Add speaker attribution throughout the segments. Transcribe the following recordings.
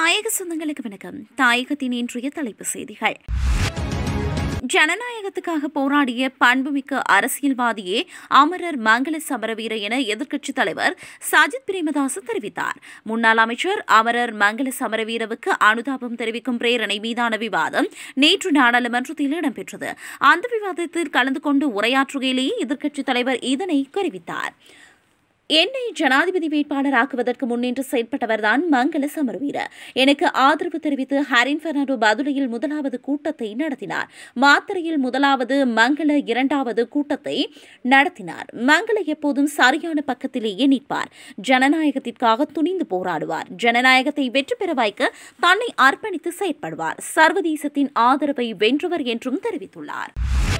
Speaker 1: தாயக சொந்தங்களுக்கு வணக்கம் தாயகத்தின் இன்றைய தலைப்பு செய்திகள் ஜனநாயகத்துக்காக போராடிய பண்புமிக்க அரசியல்வாதியே அமரர் மங்கள சமரவீர என எதிர்க்கட்சித் தலைவர் சஜித் பிரேமதாச தெரிவித்தார் முன்னாள் அமைச்சர் அமரர் மங்கள சமரவீரவுக்கு அனுதாபம் தெரிவிக்கும் பிரேரணை மீதான விவாதம் நேற்று நாடாளுமன்றத்தில் இடம்பெற்றது அந்த விவாதத்தில் கலந்து கொண்டு உரையாற்றுகையிலேயே எதிர்க்கட்சித் தலைவர் இதனை தெரிவித்தார் என்னை ஜனாதிபதி வேட்பாளராக்குவதற்கு முன்னின்று செயல்பட்டவர்தான் மங்கள சமரவீர எனக்கு ஆதரவு தெரிவித்து ஹரின் பெர்னாண்டோ பதுளையில் முதலாவது கூட்டத்தை நடத்தினார் மாத்தறையில் முதலாவது மங்கள இரண்டாவது கூட்டத்தை நடத்தினார் மங்கள எப்போதும் சரியான பக்கத்திலேயே நிற்பார் ஜனநாயகத்திற்காக துணிந்து போராடுவார் ஜனநாயகத்தை வெற்றி பெற வைக்க தன்னை அர்ப்பணித்து செயற்படுவார் சர்வதேசத்தின் ஆதரவை வென்றவர் என்றும் தெரிவித்துள்ளார்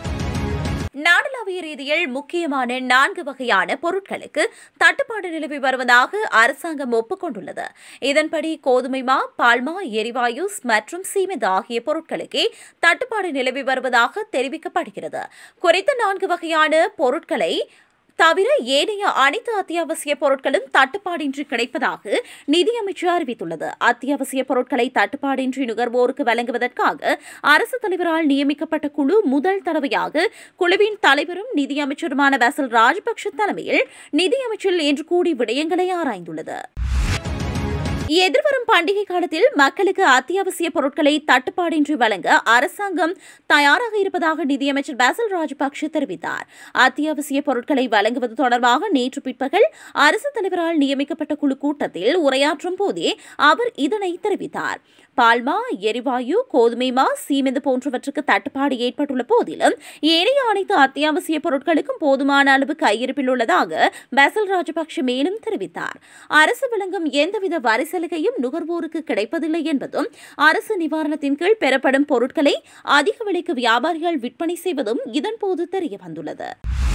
Speaker 1: நாடளாவிய ரீதியில் முக்கியமான நான்கு வகையான பொருட்களுக்கு தட்டுப்பாடு நிலவி வருவதாக அரசாங்கம் ஒப்புக்கொண்டுள்ளது இதன்படி கோதுமை மா பால்மா எரிவாயு மற்றும் சீமெந்து ஆகிய பொருட்களுக்கே தட்டுப்பாடு நிலவி வருவதாக தெரிவிக்கப்படுகிறது குறித்த நான்கு வகையான பொருட்களை தவிர ஏனைய அனைத்து அத்தியாவசிய பொருட்களும் தட்டுப்பாடின்றி கிடைப்பதாக நிதியமைச்சர் அறிவித்துள்ளது அத்தியாவசிய பொருட்களை தட்டுப்பாடின்றி நுகர்வோருக்கு வழங்குவதற்காக அரசு தலைவரால் நியமிக்கப்பட்ட குழு முதல் தடவையாக குழுவின் தலைவரும் நிதியமைச்சருமான பசல் ராஜபக்ஷ தலைமையில் நிதியமைச்சில் இன்று கூடி விடயங்களை ஆராய்ந்துள்ளது எதிர்வரும் பண்டிகை காலத்தில் மக்களுக்கு அத்தியாவசிய பொருட்களை தட்டுப்பாடின்றி வழங்க அரசாங்கம் தயாராக இருப்பதாக நிதியமைச்சர் பாசல் ராஜபக்ஷ தெரிவித்தார் அத்தியாவசிய பொருட்களை வழங்குவது தொடர்பாக நேற்று பிற்பகல் அரசு தலைவரால் நியமிக்கப்பட்ட குழு கூட்டத்தில் உரையாற்றும் போதே அவர் இதனை தெரிவித்தார் பால்மா எரிவாயு கோதுமை மா சீமெந்து போன்றவற்றுக்கு தட்டுப்பாடு ஏற்பட்டுள்ள போதிலும் ஏனைய அனைத்து அத்தியாவசிய பொருட்களுக்கும் போதுமான அளவு கையிருப்பில் உள்ளதாக பாசல் ராஜபக்ஷ மேலும் தெரிவித்தார் அரசு வழங்கும் எந்தவித வரி சலுகையும் நுகர்வோருக்கு கிடைப்பதில்லை என்பதும் அரசு நிவாரணத்தின் கீழ் பெறப்படும் பொருட்களை அதிக விலைக்கு வியாபாரிகள் விற்பனை செய்வதும் இதன்போது தெரியவந்துள்ளது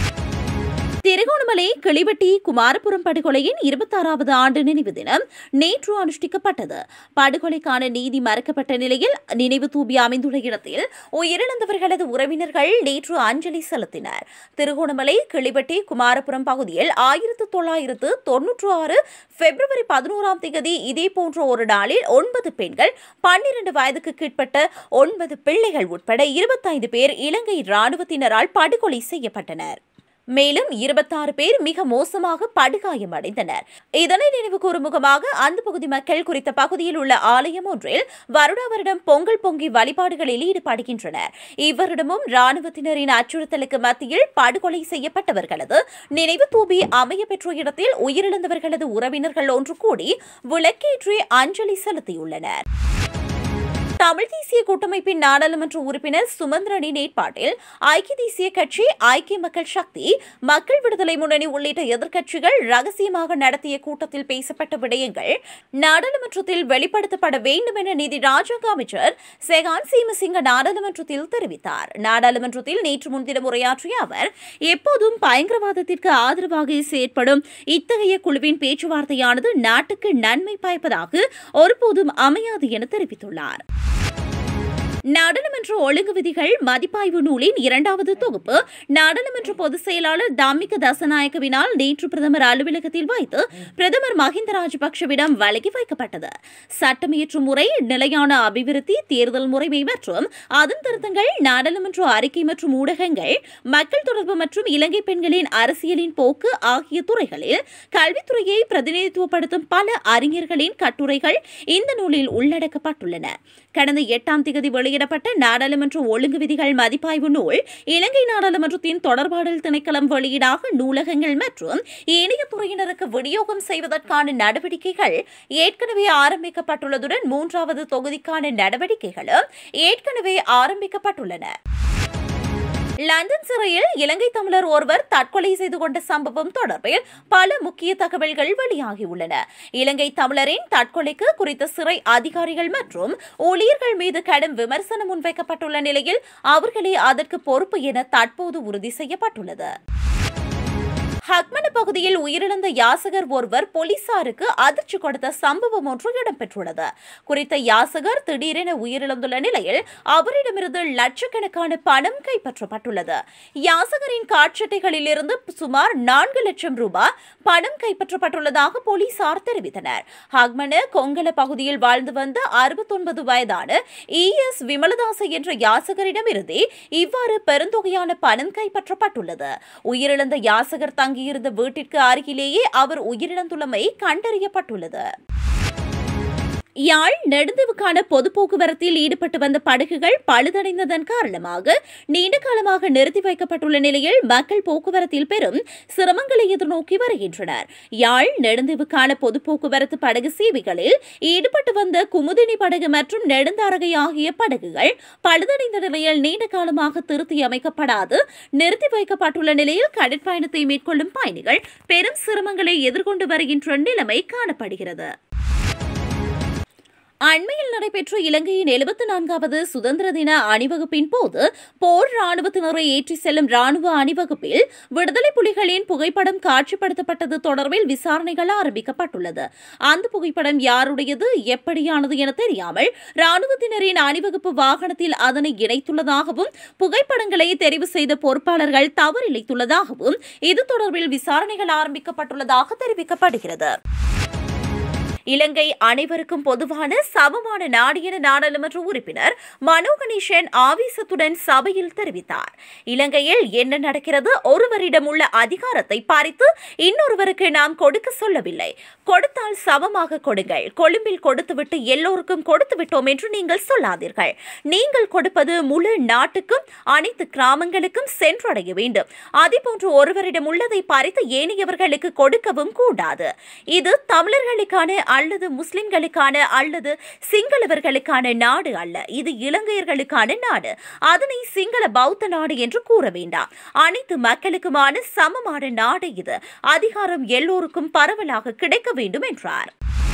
Speaker 1: திருகோணமலை கிளிவட்டி குமாரபுரம் படுகொலையின் இருபத்தாறாவது ஆண்டு நினைவு தினம் நேற்று அனுஷ்டிக்கப்பட்டது படுகொலைக்கான நீதி மறுக்கப்பட்ட நிலையில் நினைவு தூபி அமைந்துள்ள இடத்தில் உயிரிழந்தவர்களது உறவினர்கள் நேற்று அஞ்சலி செலுத்தினர் திருகோணமலை கிளிவட்டி குமாரபுரம் பகுதியில் ஆயிரத்து தொள்ளாயிரத்து தொன்னூற்று ஆறு பிப்ரவரி பதினோராம் தேதி இதேபோன்ற ஒரு நாளில் ஒன்பது பெண்கள் பன்னிரண்டு வயதுக்கு கீழ்ப்பட்ட ஒன்பது பிள்ளைகள் உட்பட இருபத்தைந்து பேர் இலங்கை ராணுவத்தினரால் படுகொலை செய்யப்பட்டனர் மேலும் இருபத்தாறு பேர் மிக மோசமாக படுகாயமடைந்தனர் இதனை நினைவு கூறும் முகமாக அந்த பகுதி மக்கள் குறித்த பகுதியில் உள்ள ஆலயம் ஒன்றில் வருடா வருடம் பொங்கல் பொங்கி வழிபாடுகளில் ஈடுபடுகின்றனர் இவ்வருடமும் ராணுவத்தினரின் அச்சுறுத்தலுக்கு மத்தியில் படுகொலை செய்யப்பட்டவர்களது நினைவு தூபி அமைய பெற்ற இடத்தில் உயிரிழந்தவர்களது உறவினர்கள் ஒன்று கூடி விளக்கேற்றி அஞ்சலி செலுத்தியுள்ளனர் தமிழ் தேசிய கூட்டமைப்பின் நாடாளுமன்ற உறுப்பினர் சுமந்திரனின் ஏற்பாட்டில் ஐக்கிய தேசிய கட்சி ஐக்கிய மக்கள் சக்தி மக்கள் விடுதலை முன்னணி உள்ளிட்ட எதிர்க்கட்சிகள் ரகசியமாக நடத்திய கூட்டத்தில் பேசப்பட்ட விடயங்கள் நாடாளுமன்றத்தில் வெளிப்படுத்தப்பட வேண்டும் என நிதி ராஜாங்க அமைச்சர் செகான் சீமசிங்க நாடாளுமன்றத்தில் தெரிவித்தார் நாடாளுமன்றத்தில் நேற்று முன்தினம் உரையாற்றிய அவர் எப்போதும் பயங்கரவாதத்திற்கு ஆதரவாக செயற்படும் இத்தகைய குழுவின் பேச்சுவார்த்தையானது நாட்டுக்கு நன்மை பயப்பதாக ஒருபோதும் அமையாது என தெரிவித்துள்ளார் நாடாளுமன்ற ஒழுங்கு விதிகள் மதிப்பாய்வு நூலின் இரண்டாவது தொகுப்பு நாடாளுமன்ற பொதுச் செயலாளர் தாமிக தசநாயக்கவினால் நேற்று பிரதமர் அலுவலகத்தில் வைத்து பிரதமர் மஹிந்த ராஜபக்சவிடம் வழங்கி வைக்கப்பட்டது சட்டமியற்றும் முறை நிலையான அபிவிருத்தி தேர்தல் முறைமை மற்றும் அதன் திருத்தங்கள் நாடாளுமன்ற அறிக்கை மற்றும் ஊடகங்கள் மக்கள் தொடர்பு மற்றும் இலங்கை பெண்களின் அரசியலின் போக்கு ஆகிய துறைகளில் கல்வித்துறையை பிரதிநிதித்துவப்படுத்தும் பல அறிஞர்களின் கட்டுரைகள் இந்த நூலில் உள்ளடக்கப்பட்டுள்ளன கடந்த எட்டாம் தேதி வெளியிடப்பட்ட நாடாளுமன்ற ஒழுங்கு விதிகள் மதிப்பாய்வு நூல் இலங்கை நாடாளுமன்றத்தின் தொடர்பாடல் திணைக்களம் வெளியீடாக நூலகங்கள் மற்றும் ஏனைய துறையினருக்கு விநியோகம் செய்வதற்கான நடவடிக்கைகள் ஏற்கனவே ஆரம்பிக்கப்பட்டுள்ளதுடன் மூன்றாவது தொகுதிக்கான நடவடிக்கைகளும் ஏற்கனவே ஆரம்பிக்கப்பட்டுள்ளன லண்டன் சிறையில் இலங்கை தமிழர் ஒருவர் தற்கொலை செய்து கொண்ட சம்பவம் தொடர்பில் பல முக்கிய தகவல்கள் வெளியாகியுள்ளன இலங்கை தமிழரின் தற்கொலைக்கு குறித்த சிறை அதிகாரிகள் மற்றும் ஊழியர்கள் மீது கடும் விமர்சனம் முன்வைக்கப்பட்டுள்ள நிலையில் அவர்களே அதற்கு பொறுப்பு என தற்போது உறுதி செய்யப்பட்டுள்ளது ஹக்மன பகுதியில் உயிரிழந்த யாசகர் ஒருவர் போலீசாருக்கு அதிர்ச்சி கொடுத்த சம்பவம் ஒன்று இடம்பெற்றுள்ளது குறித்த யாசகர் திடீரென உயிரிழந்துள்ள நிலையில் அவரிடமிருந்து லட்சக்கணக்கான பணம் கைப்பற்றப்பட்டுள்ளது யாசகரின் காட்சட்டைகளில் இருந்து சுமார் நான்கு லட்சம் ரூபாய் பணம் கைப்பற்றப்பட்டுள்ளதாக போலீசார் தெரிவித்தனர் ஹக்மன கொங்கல பகுதியில் வாழ்ந்து வந்த அறுபத்தொன்பது வயதான இ எஸ் விமலதாச என்ற யாசகரிடமிருந்தே இவ்வாறு பெருந்தொகையான பணம் கைப்பற்றப்பட்டுள்ளது உயிரிழந்த யாசகர் தங்கியிருந்த வீட்டிற்கு அருகிலேயே அவர் உயிரிழந்துள்ளமை கண்டறியப்பட்டுள்ளது யாழ் நெடுந்தீவுக்கான பொது போக்குவரத்தில் ஈடுபட்டு வந்த படகுகள் பழுதடைந்ததன் காரணமாக நீண்ட காலமாக நிறுத்தி வைக்கப்பட்டுள்ள நிலையில் மக்கள் போக்குவரத்தில் பெரும் சிரமங்களை எதிர்நோக்கி வருகின்றனர் யாழ் நெடுந்தீவுக்கான பொது போக்குவரத்து படகு சேவைகளில் ஈடுபட்டு வந்த குமுதினி படகு மற்றும் நெடுந்தாரகை ஆகிய படகுகள் பழுதடைந்த நிலையில் நீண்ட காலமாக திருத்தி அமைக்கப்படாது நிறுத்தி வைக்கப்பட்டுள்ள நிலையில் கடற்பயணத்தை மேற்கொள்ளும் பயணிகள் பெரும் சிரமங்களை எதிர்கொண்டு வருகின்ற நிலைமை காணப்படுகிறது அண்மையில் நடைபெற்ற இலங்கையின் எழுபத்தி நான்காவது சுதந்திர தின அணிவகுப்பின் போது போர் ராணுவத்தினரை ஏற்றி செல்லும் ராணுவ அணிவகுப்பில் விடுதலை புலிகளின் புகைப்படம் காட்சிப்படுத்தப்பட்டது தொடர்பில் விசாரணைகள் ஆரம்பிக்கப்பட்டுள்ளது அந்த புகைப்படம் யாருடையது எப்படியானது என தெரியாமல் ராணுவத்தினரின் அணிவகுப்பு வாகனத்தில் அதனை இணைத்துள்ளதாகவும் புகைப்படங்களை தெரிவு செய்த பொறுப்பாளர்கள் தவறிழைத்துள்ளதாகவும் இது தொடர்பில் விசாரணைகள் ஆரம்பிக்கப்பட்டுள்ளதாக தெரிவிக்கப்படுகிறது இலங்கை அனைவருக்கும் பொதுவான சமமான நாடு என நாடாளுமன்ற உறுப்பினர் மனோ கணேசன் ஆவேசத்துடன் சபையில் தெரிவித்தார் இலங்கையில் என்ன நடக்கிறது ஒருவரிடம் உள்ள அதிகாரத்தை பறித்து இன்னொருவருக்கு நாம் கொடுக்க சொல்லவில்லை கொடுத்தால் சமமாக கொடுங்கள் கொழும்பில் கொடுத்துவிட்டு எல்லோருக்கும் கொடுத்து விட்டோம் என்று நீங்கள் சொல்லாதீர்கள் நீங்கள் கொடுப்பது முழு நாட்டுக்கும் அனைத்து கிராமங்களுக்கும் சென்றடைய வேண்டும் அதேபோன்று ஒருவரிடம் உள்ளதை பறித்து ஏனையவர்களுக்கு கொடுக்கவும் கூடாது இது தமிழர்களுக்கான அல்லது முஸ்லிம்களுக்கான அல்லது சிங்களவர்களுக்கான நாடு அல்ல இது இலங்கையர்களுக்கான நாடு அதனை சிங்கள பௌத்த நாடு என்று கூற வேண்டாம் அனைத்து மக்களுக்குமான சமமான நாடு இது அதிகாரம் எல்லோருக்கும் பரவலாக கிடைக்க வேண்டும் என்றார்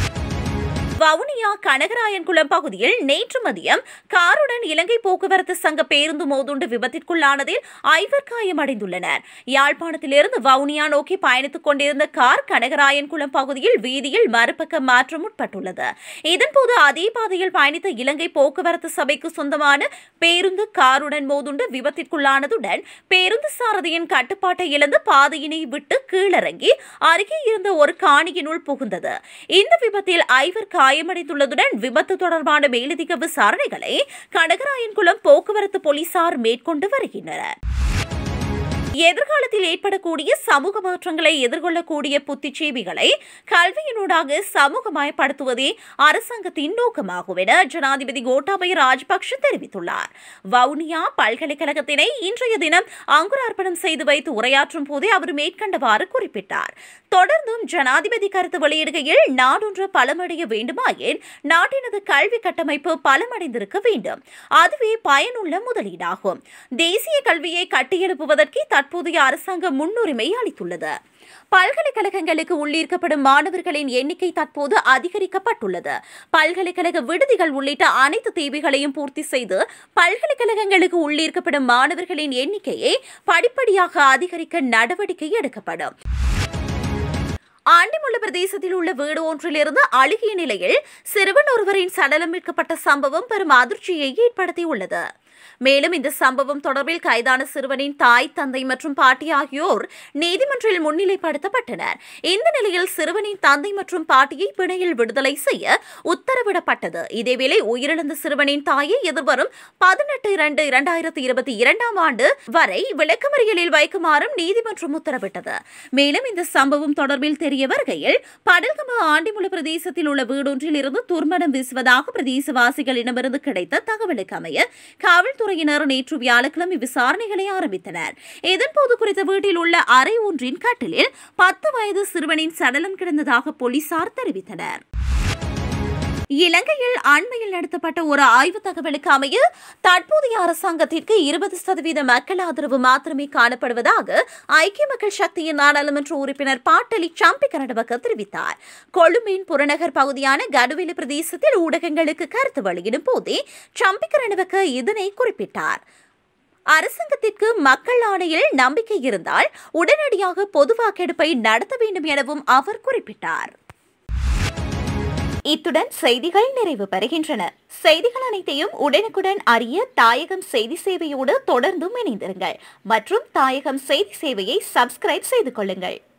Speaker 1: வவுனியா கனகராயன்குளம் பகுதியில் நேற்று மதியம் காருடன் இலங்கை போக்குவரத்து சங்க பேருந்து மோதுண்டு விபத்திற்குள்ளானதில் ஐவர் காயமடைந்துள்ளனர் யாழ்ப்பாணத்திலிருந்து வவுனியா நோக்கி பயணித்துக் கொண்டிருந்த கார் கனகராயன்குளம் பகுதியில் வீதியில் மறுபக்கம் மாற்ற முற்பட்டுள்ளது இதன்போது அதே பாதையில் பயணித்த இலங்கை போக்குவரத்து சபைக்கு சொந்தமான பேருந்து காருடன் மோதுண்டு விபத்திற்குள்ளானதுடன் பேருந்து சாரதியின் கட்டுப்பாட்டை இழந்து பாதையினை விட்டு கீழிறங்கி அருகே இருந்த ஒரு காணியினுள் புகுந்தது இந்த விபத்தில் ஐவர் காயமடைந்துள்ளதுடன் விபத்து தொடர்பான மேலதிக விசாரணைகளை கனகராயன்குளம் போக்குவரத்து போலீசார் மேற்கொண்டு வருகின்றனர் எதிர்காலத்தில் ஏற்படக்கூடிய சமூக மாற்றங்களை எதிர்கொள்ளக்கூடிய புத்திச்சேவிகளை கல்வியினூடாக சமூகமயப்படுத்துவதே அரசாங்கத்தின் நோக்கமாகும் என ஜனாதிபதி கோட்டாபய ராஜபக்ஷ தெரிவித்துள்ளார் வவுனியா பல்கலைக்கழகத்தினை இன்றைய தினம் அங்குரார்ப்பணம் செய்து வைத்து உரையாற்றும் போதே அவர் மேற்கண்டவாறு குறிப்பிட்டார் தொடர்ந்தும் ஜனாதிபதி கருத்து வெளியிடுகையில் நாடொன்று பலமடைய வேண்டுமாயின் நாட்டினது கல்வி கட்டமைப்பு பலமடைந்திருக்க வேண்டும் அதுவே பயனுள்ள முதலீடாகும் தேசிய கல்வியை கட்டியெழுப்புவதற்கு தற்போதைய அரசாங்கம் முன்னுரிமை அளித்துள்ளது பல்கலைக்கழகங்களுக்கு உள்ளீர்க்கப்படும் மாணவர்களின் எண்ணிக்கை தற்போது அதிகரிக்கப்பட்டுள்ளது பல்கலைக்கழக விடுதிகள் உள்ளிட்ட அனைத்து தேவைகளையும் பூர்த்தி செய்து பல்கலைக்கழகங்களுக்கு உள்ளீர்க்கப்படும் மாணவர்களின் எண்ணிக்கையை படிப்படியாக அதிகரிக்க நடவடிக்கை எடுக்கப்படும் ஆண்டிமுள்ள பிரதேசத்தில் உள்ள வீடு ஒன்றிலிருந்து அழுகிய நிலையில் சிறுவன் ஒருவரின் சடலம் மீட்கப்பட்ட சம்பவம் பெரும் அதிர்ச்சியை ஏற்படுத்தியுள்ளது மேலும் இந்த சம்பவம் தொடர்பில் கைதான சிறுவனின் தாய் தந்தை மற்றும் பாட்டி ஆகியோர் நீதிமன்றில் முன்னிலைப்படுத்தப்பட்டனர் இந்த நிலையில் சிறுவனின் தந்தை மற்றும் பாட்டியை பிணையில் விடுதலை செய்ய உத்தரவிடப்பட்டது இதேவேளை உயிரிழந்த சிறுவனின் தாயை எதிர்வரும் பதினெட்டு இரண்டு இரண்டாயிரத்தி இருபத்தி இரண்டாம் ஆண்டு வரை விளக்கமறியலில் வைக்குமாறும் நீதிமன்றம் உத்தரவிட்டது மேலும் இந்த சம்பவம் தொடர்பில் தெரிய வருகையில் படல்கம ஆண்டிமுல பிரதேசத்தில் உள்ள வீடொன்றில் இருந்து துர்மணம் வீசுவதாக பிரதேசவாசிகளிடமிருந்து கிடைத்த தகவலுக்கு அமைய காவல்துறையினர் நேற்று வியாழக்கிழமை விசாரணைகளை ஆரம்பித்தனர் இதன்போது குறித்த வீட்டில் உள்ள அறை ஒன்றின் கட்டிலில் பத்து வயது சிறுவனின் சடலம் கிடந்ததாக போலீசார் தெரிவித்தனர் இலங்கையில் அண்மையில் நடத்தப்பட்ட ஒரு ஆய்வு தகவலுக்கு அமைய தற்போதைய அரசாங்கத்திற்கு இருபது சதவீத மக்கள் ஆதரவு மாத்திரமே காணப்படுவதாக ஐக்கிய மக்கள் சக்தியின் நாடாளுமன்ற உறுப்பினர் பாட்டலி சம்பி கனடவக்க தெரிவித்தார் கொழும்பின் புறநகர் பகுதியான கடுவெலி பிரதேசத்தில் ஊடகங்களுக்கு கருத்து வெளியிடும் போதே சம்பி கனடவக்க இதனை குறிப்பிட்டார் அரசாங்கத்திற்கு மக்கள் ஆணையில் நம்பிக்கை இருந்தால் உடனடியாக பொது வாக்கெடுப்பை நடத்த வேண்டும் எனவும் அவர் குறிப்பிட்டார் இத்துடன் செய்திகள் நிறைவு பெறுகின்றன செய்திகள் அனைத்தையும் உடனுக்குடன் அறிய தாயகம் செய்தி சேவையோடு தொடர்ந்தும் இணைந்திருங்கள் மற்றும் தாயகம் செய்தி சேவையை சப்ஸ்கிரைப் செய்து கொள்ளுங்கள்